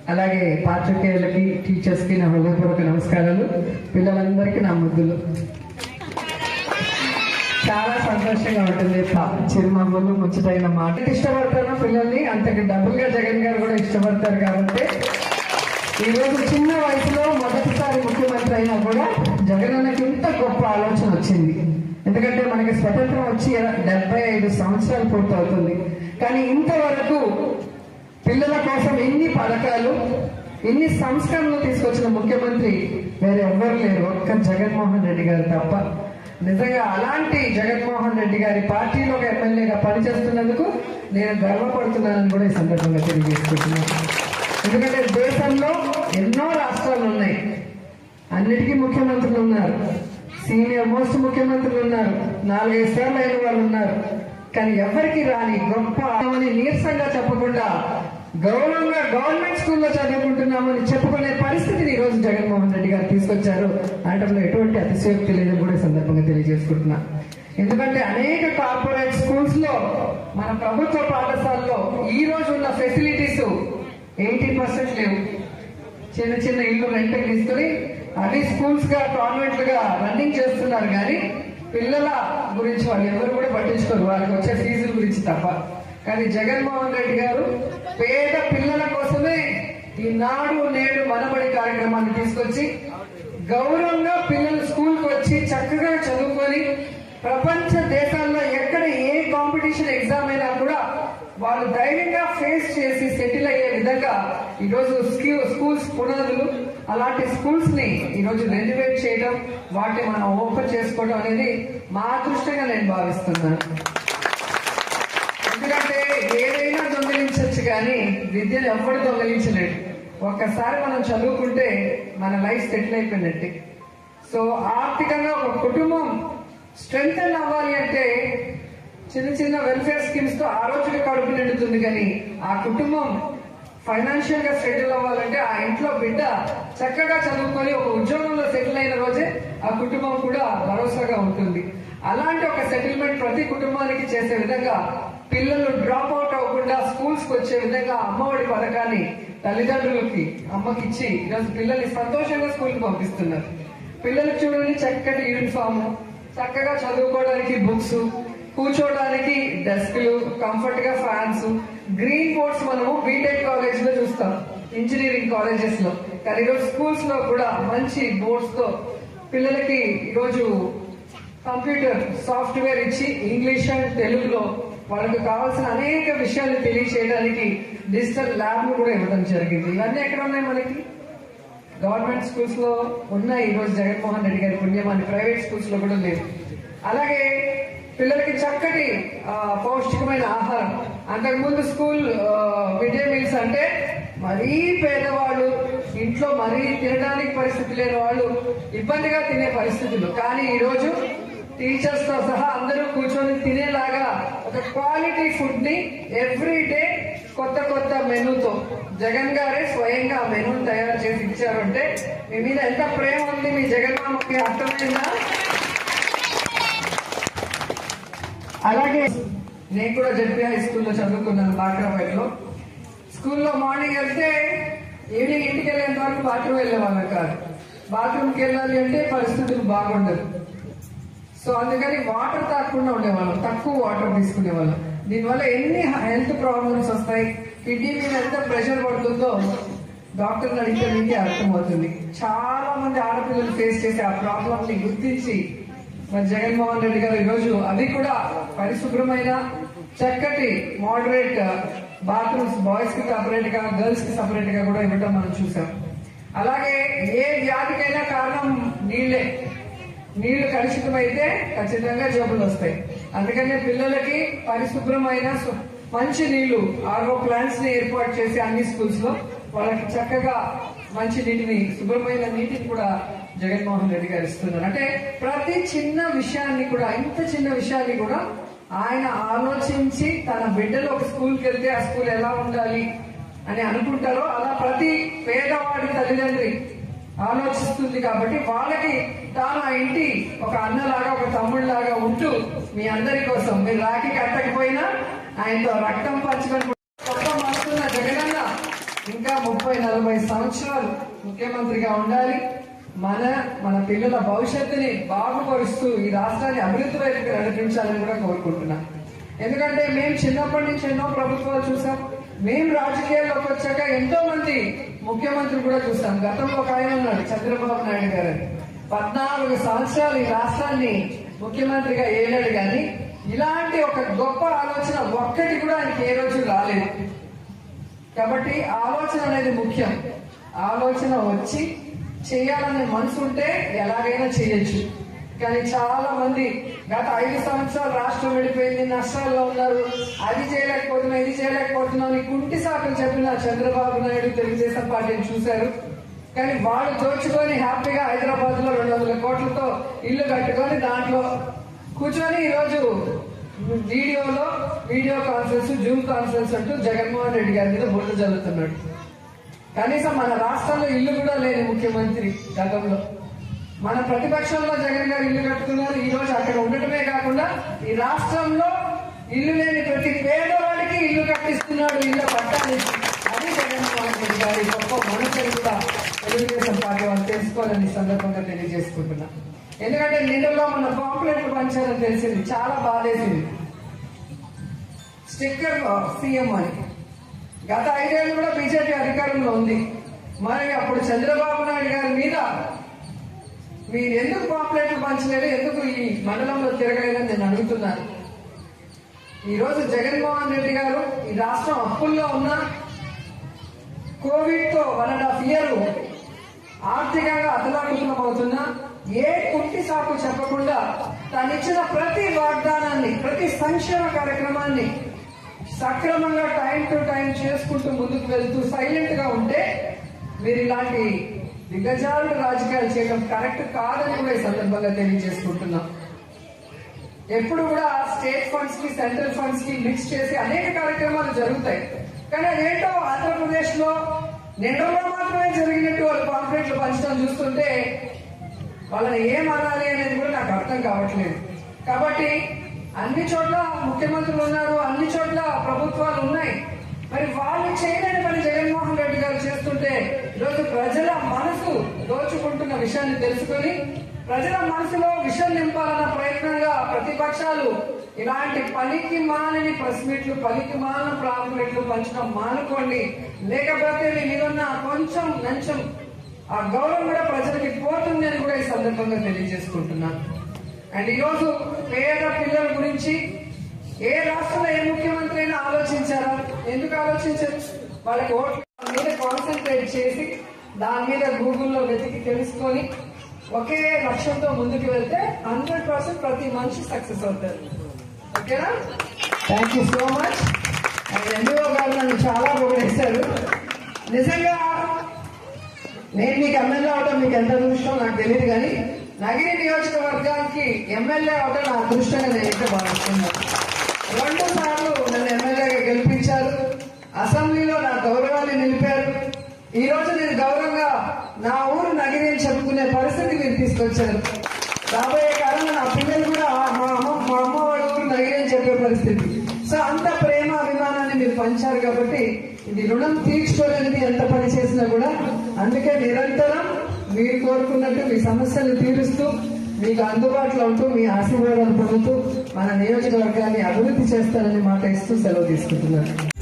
అలాగే పాత్రికేయులకి టీచర్స్ కి నా హృదయపూర్వక నమస్కారాలు పిల్లలందరికీ నా ముద్దులు చాలా సంతోషంగా ఉంటుంది పా- చిరునవ్వులు ముచ్చటైన మాట ఇష్టపడతాను పిల్లల్ని అంతకు డబుల్ గా జగన్ గారు కూడా ఇష్టపడతారు కాబట్టి ఈ రోజు చిన్న వయసులో మొదటిసారి ముఖ్యమంత్రి అయినా కూడా జగనన్నకి ఇంత గొప్ప ఆలోచన వచ్చింది ఎందుకంటే మనకి స్వతంత్రం వచ్చి డెబ్బై ఐదు సంవత్సరాలు పూర్తవుతుంది కానీ ఇంతవరకు పిల్లల కోసం ఎన్ని పథకాలు ఎన్ని సంస్కరణలు తీసుకొచ్చిన ముఖ్యమంత్రి వేరే ఎవ్వరు లేరు ఒక్క జగన్మోహన్ రెడ్డి గారు తప్ప నిజంగా అలాంటి జగన్మోహన్ రెడ్డి గారి పార్టీలో ఒక ఎమ్మెల్యేగా పనిచేస్తున్నందుకు నేను గర్వపడుతున్నానని కూడా ఈ సందర్భంగా తెలియజేసుకుంటున్నాను ఎందుకంటే దేశంలో ఎన్నో రాష్ట్రాలు ఉన్నాయి అన్నిటికీ ముఖ్యమంత్రులు ఉన్నారు సీనియర్ మోస్ట్ ముఖ్యమంత్రులు ఉన్నారు నాలుగైదు సార్లు అయిన వాళ్ళు ఉన్నారు కానీ ఎవరికి రాని గొప్ప అని నీరసంగా చెప్పకుండా గౌరవంగా గవర్నమెంట్ స్కూల్లో చదువుకుంటున్నామని చెప్పుకునే పరిస్థితిని ఈ రోజు జగన్మోహన్ రెడ్డి గారు తీసుకొచ్చారు అనటంలో ఎటువంటి అతిశయోక్తి లేదని కూడా ఈ సందర్భంగా తెలియజేసుకుంటున్నా ఎందుకంటే అనేక కార్పొరేట్ స్కూల్స్ లో మన ప్రభుత్వ పాఠశాలలో ఈ రోజు ఉన్న ఫెసిలిటీస్ ఎయిటీ పర్సెంట్ లేవు చిన్న చిన్న ఇల్లు రెంట్ తీసుకుని అవి స్కూల్స్ గా కాన్వెంట్ గా రన్నింగ్ చేస్తున్నారు కానీ పిల్లల గురించి వాళ్ళు ఎవరు కూడా పట్టించుకోరు వాళ్ళకి వచ్చే ఫీజుల గురించి తప్ప కానీ జగన్మోహన్ రెడ్డి గారు పేద పిల్లల కోసమే ఈ నాడు నేడు మనబడి కార్యక్రమాన్ని తీసుకొచ్చి గౌరవంగా పిల్లలు స్కూల్ కు వచ్చి చక్కగా చదువుకొని ప్రపంచ దేశాల్లో ఎక్కడ ఏ కాంపిటీషన్ ఎగ్జామ్ అయినా కూడా వాళ్ళు ధైర్యంగా ఫేస్ చేసి సెటిల్ అయ్యే విధంగా ఈరోజు స్కూ- స్కూల్స్ పునాదులు అలాంటి స్కూల్స్ ని ఈరోజు రెన్యువేట్ చేయడం వాటిని మనం ఓపెన్ చేసుకోవడం అనేది మా అదృష్టంగా నేను భావిస్తున్నాను ఎందుకంటే ఏదైనా దొంగిలించవచ్చు కానీ విద్యను ఎవ్వడు దొంగిలించలేడు ఒక్కసారి మనం చదువుకుంటే మన లైఫ్ సెటిల్ అయిపోయినట్టే సో ఆర్థికంగా ఒక కుటుంబం స్ట్రెంగ్ అవ్వాలి అంటే చిన్న చిన్న వెల్ఫేర్ స్కీమ్స్ తో ఆ రోజుకి కడుపు నిండుతుంది కానీ ఆ కుటుంబం ఫైనాన్షియల్ గా సెటిల్ అవ్వాలంటే ఆ ఇంట్లో బిడ్డ చక్కగా చదువుకొని ఒక ఉద్యోగంలో సెటిల్ అయిన రోజే ఆ కుటుంబం కూడా భరోసాగా ఉంటుంది అలాంటి ఒక సెటిల్మెంట్ ప్రతి కుటుంబానికి చేసే విధంగా పిల్లలు డ్రాప్ అవుట్ అవ్వకుండా స్కూల్స్ కి వచ్చే విధంగా అమ్మఒడి పథకాన్ని తల్లిదండ్రులకి అమ్మకి ఇచ్చి ఈరోజు పిల్లల్ని సంతోషంగా స్కూల్ కి పంపిస్తున్నారు పిల్లలకు చూడండి చక్కటి యూనిఫామ్ చక్కగా చదువుకోవడానికి బుక్స్ కూర్చోవడానికి డెస్క్లు కంఫర్ట్ గా ఫ్యాన్స్ గ్రీన్ బోర్డ్స్ మనము బీటెక్ కాలేజ్ లో చూస్తాం ఇంజనీరింగ్ కాలేజెస్ లో కానీ ఈరోజు స్కూల్స్ లో కూడా మంచి బోర్డ్స్ తో పిల్లలకి ఈరోజు కంప్యూటర్ సాఫ్ట్వేర్ ఇచ్చి ఇంగ్లీష్ అండ్ తెలుగులో వాళ్ళకి కావాల్సిన అనేక విషయాలు తెలియచేయడానికి డిజిటల్ ల్యాబ్ ను కూడా ఇవ్వడం జరిగింది ఇవన్నీ ఎక్కడ ఉన్నాయి మనకి గవర్నమెంట్ స్కూల్స్ లో ఉన్నాయి ఈ రోజు జగన్మోహన్ రెడ్డి గారి పుణ్యమాన్ని ప్రైవేట్ స్కూల్స్ లో కూడా లేవు అలాగే పిల్లలకి చక్కటి ఆ, పౌష్టికమైన ఆహారం అంతకుముందు స్కూల్ మిడ్ డే మీల్స్ అంటే మరీ పేదవాళ్ళు ఇంట్లో మరీ తినడానికి పరిస్థితి లేని వాళ్ళు ఇబ్బందిగా తినే పరిస్థితులు కానీ ఈ రోజు టీచర్స్ తో సహా అందరూ కూర్చొని తినేలాగా ఒక క్వాలిటీ ఫుడ్ ని ఎవ్రీ డే కొత్త కొత్త మెనూతో జగన్ గారే స్వయంగా ఆ మెనూని తయారు చేసి ఇచ్చారు అంటే మీ మీద ఎంత ప్రేమ ఉంది మీ జగన్మామకి అర్థమైందా అలాగే నేను కూడా జడ్పీ హై స్కూల్లో చదువుకున్నాను బాక్రాపేటలో స్కూల్లో మార్నింగ్ వెళ్తే ఈవినింగ్ ఇంటికి వెళ్ళేంత వరకు బాత్రూమ్ వెళ్ళే వాళ్ళం కాదు బాత్రూమ్కి వెళ్ళాలి అంటే పరిస్థితులు బాగుండదు సో అందుకని వాటర్ తాగకుండా ఉండేవాళ్ళం తక్కువ వాటర్ తీసుకునేవాళ్ళం దీనివల్ల ఎన్ని హెల్త్ ప్రాబ్లమ్స్ వస్తాయి కిడ్నీ మీద ఎంత ప్రెషర్ పడుతుందో డాక్టర్ అడిగితే మీకే అర్థమవుతుంది చాలా మంది ఆడపిల్లలు ఫేస్ చేసే ఆ ప్రాబ్లమ్ ని గుర్తించి మరి జగన్మోహన్ రెడ్డి గారు ఈరోజు అది కూడా పరిశుభ్రమైన చక్కటి మోడరేట్ బాత్రూమ్స్ బాయ్స్ కి సపరేట్ గా గర్ల్స్ కి సపరేట్ గా కూడా ఇవ్వటం మనం చూసాం అలాగే ఏ వ్యాధికైనా కారణం నీళ్లే నీళ్లు కలుషితమైతే ఖచ్చితంగా జబ్బులు వస్తాయి అందుకనే పిల్లలకి పరిశుభ్రమైన సు- మంచి నీళ్లు ఆర్ఓ ప్లాంట్స్ ని ఏర్పాటు చేసి అన్ని స్కూల్స్ లో వాళ్ళకి చక్కగా మంచి నీటిని శుభ్రమైన నీటిని కూడా జగన్మోహన్ రెడ్డి గారు ఇస్తున్నారు అంటే ప్రతి చిన్న విషయాన్ని కూడా ఇంత చిన్న విషయాన్ని కూడా ఆయన ఆలోచించి తన బిడ్డలు ఒక స్కూల్కి వెళ్తే ఆ స్కూల్ ఎలా ఉండాలి అని అనుకుంటారో అలా ప్రతి పేదవాడి తల్లిదండ్రి ఆలోచిస్తుంది కాబట్టి వాళ్ళకి తాను ఆ ఇంటి ఒక అన్నలాగా ఒక తమ్ముడిలాగా ఉంటూ మీ అందరి కోసం మీరు రాఖీ కట్టకపోయినా ఆయనతో రక్తం పంచుకొని గొప్ప మనసున్న జగనన్న ఇంకా ముప్పై నలభై సంవత్సరాలు ముఖ్యమంత్రిగా ఉండాలి మన మన పిల్లల భవిష్యత్తుని బాగుపరుస్తూ ఈ రాష్ట్రాన్ని అభివృద్ధి వైపుకి నడిపించాలని కూడా కోరుకుంటున్నాం ఎందుకంటే మేము చిన్నప్పటి నుంచి ఎన్నో ప్రభుత్వాలు చూసాం మేము రాజకీయాల్లోకి వచ్చాక ఎంతో మంది ముఖ్యమంత్రులు కూడా చూసాం గతంలో ఒక ఆయన ఉన్నాడు చంద్రబాబు నాయుడు గారు అని. పద్నాలుగు సంవత్సరాలు ఈ రాష్ట్రాన్ని ముఖ్యమంత్రిగా ఏలాడు కానీ ఇలాంటి ఒక గొప్ప ఆలోచన ఒక్కటి కూడా ఆయనకి ఏ రోజు రాలేదు కాబట్టి ఆలోచన అనేది ముఖ్యం ఆలోచన వచ్చి చేయాలనే మనసు ఉంటే ఎలాగైనా చేయొచ్చు కానీ చాలా మంది గత ఐదు సంవత్సరాలు రాష్ట్రం వెళ్ళిపోయింది నష్టాల్లో ఉన్నారు అది చేయలేకపోతున్నాం ఇది చేయలేకపోతున్నాం అని కుంటి సాకులు చెప్పిన చంద్రబాబు నాయుడు తెలుగుదేశం పార్టీని చూశారు కానీ వాళ్ళు దోచుకొని హ్యాపీగా హైదరాబాద్ లో రెండు వందల కోట్లతో ఇల్లు కట్టుకొని దాంట్లో కూర్చొని ఈరోజు వీడియోలో వీడియో కాన్ఫరెన్స్ జూమ్ కాన్ఫరెన్స్ అంటూ జగన్మోహన్ రెడ్డి గారి మీద బురద జల్లుతున్నాడు కనీసం మన రాష్ట్రంలో ఇల్లు కూడా లేని ముఖ్యమంత్రి గతంలో మన ప్రతిపక్షంలో జగన్ గారు ఇల్లు కట్టుకున్నారు ఈ రోజు అక్కడ ఉండటమే కాకుండా ఈ రాష్ట్రంలో ఇల్లు లేని ప్రతి పేదవాడికి ఇల్లు కట్టిస్తున్నాడు ఇళ్ళ పట్టాలి అది జగన్మోహన్ రెడ్డి గారి గొప్ప మనసుని కూడా తెలుగుదేశం పార్టీ వాళ్ళు తెలుసుకోవాలని ఈ సందర్భంగా తెలియజేసుకుంటున్నా ఎందుకంటే నిండులో మన పాంప్లెట్లు పంచారని తెలిసింది చాలా బాధేసింది స్టిక్కర్ సీఎం అని గత ఐదేళ్ళు కూడా బీజేపీ అధికారంలో ఉంది మరి అప్పుడు చంద్రబాబు నాయుడు గారి మీద మీరు ఎందుకు పాంప్లెట్లు పంచలేదు ఎందుకు ఈ మండలంలో తిరగలేదని నేను అడుగుతున్నాను ఈ రోజు జగన్మోహన్ రెడ్డి గారు ఈ రాష్ట్రం అప్పుల్లో ఉన్న కోవిడ్ తో వన్ అండ్ హాఫ్ ఇయర్ ఆర్థికంగా అతలాకుతలం అవుతున్నా ఏ కుంటి సాకు చెప్పకుండా తను ఇచ్చిన ప్రతి వాగ్దానాన్ని ప్రతి సంక్షేమ కార్యక్రమాన్ని సక్రమంగా టైం టు టైం చేసుకుంటూ ముందుకు వెళ్తూ సైలెంట్ గా ఉంటే మీరు ఇలాంటి దిగజారుడు రాజకీయాలు చేయడం కరెక్ట్ కాదని కూడా ఈ సందర్భంగా తెలియజేసుకుంటున్నాం ఎప్పుడు కూడా స్టేట్ ఫండ్స్ కి సెంట్రల్ ఫండ్స్ కి మిక్స్ చేసి అనేక కార్యక్రమాలు జరుగుతాయి కానీ అదేంటో ఆంధ్రప్రదేశ్ లో నిండలో మాత్రమే జరిగినట్టు వాళ్ళు కాంప్లైంట్లు పంచడం చూస్తుంటే వాళ్ళని ఏం అనాలి అనేది కూడా నాకు అర్థం కావట్లేదు కాబట్టి అన్ని చోట్ల ముఖ్యమంత్రులు ఉన్నారు అన్ని చోట్ల ప్రభుత్వాలు ఉన్నాయి మరి వాళ్ళు చేయలేని పని జగన్మోహన్ రెడ్డి గారు చేస్తుంటే ఈరోజు ప్రజల మనసు దోచుకుంటున్న విషయాన్ని తెలుసుకొని ప్రజల మనసులో విషయం నింపాలన్న ప్రయత్నంగా ప్రతిపక్షాలు ఇలాంటి పనికి మాలని ప్రెస్ మీట్లు పనికి మాలిన ప్రాంప్లెట్లు పంచడం మానుకోండి లేకపోతే మీ మీదున్న కొంచెం లంచం ఆ గౌరవం కూడా ప్రజలకి పోతుంది అని కూడా ఈ సందర్భంగా తెలియజేసుకుంటున్నాను అండ్ ఈరోజు పేద పిల్లల గురించి ఏ రాష్ట్రంలో ఏ ముఖ్యమంత్రి అయినా ఆలోచించారా ఎందుకు ఆలోచించారు వాళ్ళకి ఓట్ల మీద కాన్సన్ట్రేట్ చేసి దాని మీద గూగుల్లో వెతికి తెలుసుకొని ఒకే లక్ష్యంతో ముందుకు వెళ్తే హండ్రెడ్ పర్సెంట్ ప్రతి మనిషి సక్సెస్ అవుతారు ఓకేనా thank you so much and MDO గారు నన్ను చాలా పొగిడేశారు నిజంగా నేను మీకు ఎమ్మెల్యే అవడం మీకు ఎంత అదృష్టం నాకు తెలియదు కానీ నగిరి నియోజకవర్గానికి ఎమ్మెల్యే అవడం నా అదృష్టంగా నేనైతే భావిస్తున్నాను రెండు సార్లు నన్ను ఎమ్మెల్యేగా గెలిపించారు అసెంబ్లీలో నా గౌరవాన్ని నిలిపారు ఈ రోజు నేను గౌరవంగా నా ఊరు నగిరి అని చెప్పుకునే పరిస్థితి మీరు తీసుకొచ్చారు రాబోయే కాలంలో నా పిల్లలు కూడా మా అమ్మ మా అమ్మ వాళ్ళ ఊరు నగిరి అని చెప్పే పరిస్థితి సో అంత ప్రేమ అభిమానాన్ని మీరు పంచారు కాబట్టి ఇది రుణం తీర్చుకోలేనిది ఎంత పని చేసినా కూడా అందుకే నిరంతరం మీరు కోరుకున్నట్టు మీ సమస్యలు తీరుస్తూ మీకు అందుబాటులో ఉంటూ మీ ఆశీర్వాదాలు పొందుతూ మన నియోజకవర్గాన్ని అభివృద్ధి చేస్తారని మాట ఇస్తూ సెలవు తీసుకుంటున్నాను